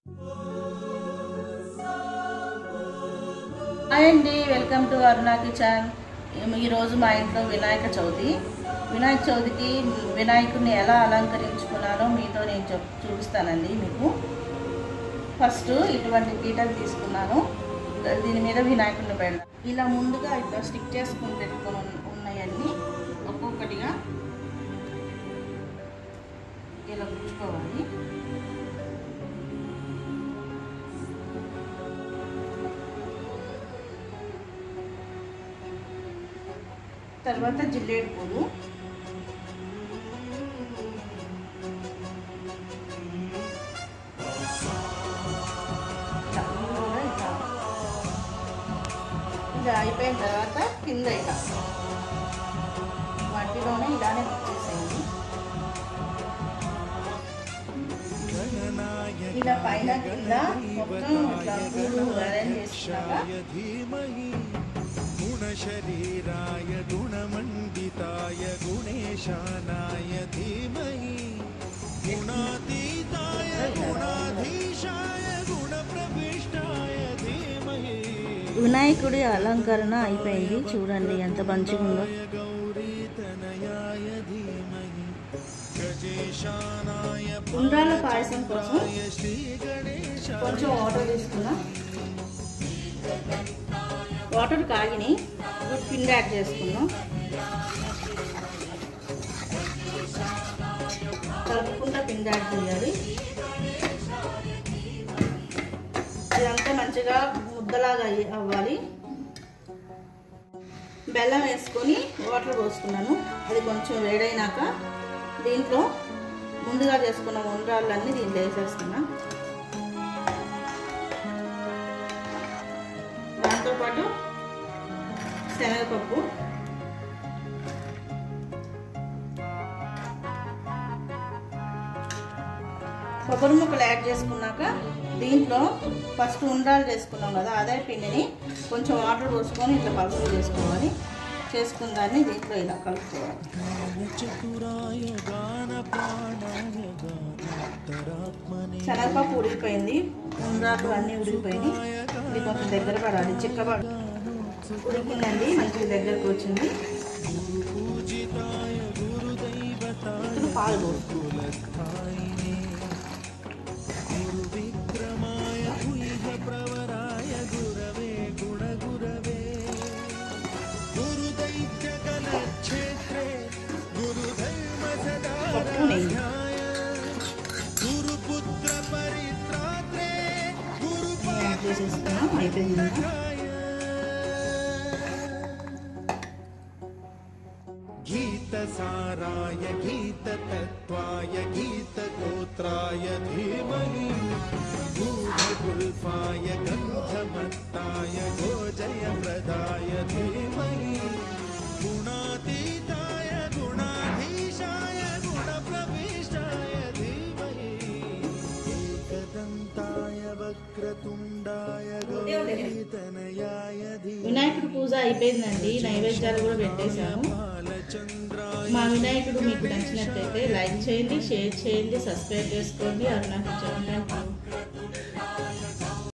Hi అండి welcome to Aruna kitchen ఈరోజు మా ఇంట్లో వినాయక చవితి వినాయక చవితికి వినాయకుడిని ఎలా అలంకరించుకున్నానో మీతో నేను చెప్ చూపిస్తానండి మీకు ఫస్ట్ ఇటువంటి పీటలు తీసుకున్నాను దీని మీద వినాయకుడిని పెడదాం ఇలా ముందుగా ఇట్లా స్టిక్ చేసుకుని పెట్టుకొని ఉన్న- ఉన్నాయన్నీ ఒక్కొక్కటిగా ఇలా గుచ్చుకోవాలి తర్వాత జిల్లేడు పూలు ఇలా ఇవి కూడా ఇలా. ఇది అయిపోయిన తర్వాత కింద ఇలా మట్టిలోనే ఇలానే వచ్చేసేయండి ఇలా పైన కింద మొత్తం ఇట్లా పూలు అరేంజ్ చేసుకున్నాక धीमहि गुणशरीराय गुणमण्डिताय गुणेशानाय धीमहि गुणातीताय गुणाधीशाय गुणप्रविष्टाय धीमहि వినాయకుడి అలంకరణ అయిపోయింది చూడండి ఎంత మంచిగా ఉందో गौरीतनयाय धीमहि गजेशानाय ఉండ్రాల పాయసం కోసం श्रीगणेश కొంచెం వాటర్ తీసుకున్నా వాటర్ కాగిని ఇప్పుడు పిండి యాడ్ చేసుకున్నాం కలుపుకుంటా పిండి యాడ్ చేయాలి ఇదంతా మంచిగా ముద్దలాగా అయ్యి- అవ్వాలి బెల్లం వేసుకొని వాటర్ పోసుకున్నాను అది కొంచెం వేడైనాక దీంట్లో ముందుగా చేసుకున్న ఉండ్రాళ్ళన్నీ దీంట్లో వేసేస్తున్నా దాంతోపాటు శనగపప్పు కొబ్బరి ముక్కలు యాడ్ చేసుకున్నాక దీంట్లో ఫస్ట్ ఉండ్రాలు చేసుకున్నాం కదా అదే పిండిని కొంచెం వాటర్ పోసుకొని ఇట్లా పలుకులు చేసుకోవాలి చేసుకున్న దాన్ని దీంట్లో ఇలా కలుపుకోవాలి చతురాయ గానప్రాణాయ గానోత్తరాత్మనే శనగపప్పు ఉడికిపోయింది ఉండ్రాలు అన్నీ ఉడికిపోయినాయి ఇది కొంచెం దగ్గర పడాలి చిక్కబడి ఉడికిందండి మంచిగా దగ్గరకు వచ్చింది పూజితాయ గురుదైవతాయ ఇప్పుడు పాలు పోసుకుంటాం కులస్థాయినే గురువిక్రమాయ గుహ్య ప్రవరాయ గురవే గుణగురవే గురుదైత్యకలక్షేత్రే గురుధర్మ పప్పు నెయ్యి సదాయ గురుపుత్ర పరిత్రాత్రే గురు యాడ్ చేసేసుకున్నాం అయిపోయింది ఇంకా. गीतसाराय गीततत्त्वाय गीतगोत्राय धीमहि गूढगुल्फाय गन्धमत्ताय गोजयप्रदाय धीमहि गुणातीताय गुणाधीशाय गुणप्रविष्टाय धीमहि एकदन्ताय वक्रतुण्डाय गौरीतनयाय धीमहि వినాయకుడి పూజ అయిపోయిందండి నైవేద్యాలు కూడా పెట్టేశాము బాలచంద్రాయ మా వినాయకుడు మీకు నచ్చినట్లయితే లైక్ చేయండి షేర్ చేయండి సబ్స్క్రైబ్ చేసుకోండి అరుణాచల్ థ్యాంక్ యూ